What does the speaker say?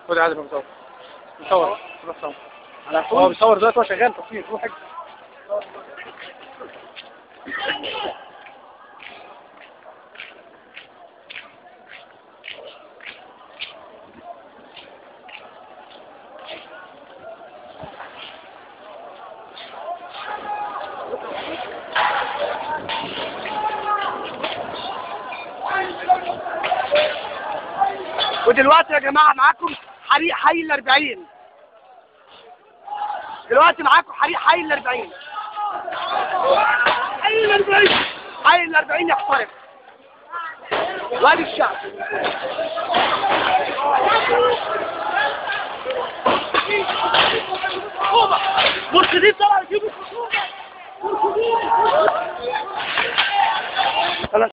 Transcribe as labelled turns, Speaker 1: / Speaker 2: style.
Speaker 1: خد عادي بصور بصور روح صور هو بيصور دلوقتي هو شغال تصوير روح اجري.
Speaker 2: ودلوقتي يا جماعة معاكم حريق حي الأربعين دلوقتي معاكم حريق حي الأربعين حي الأربعين حي الأربعين يحترق وادي الشعب مرشدين طلعوا يجيبوا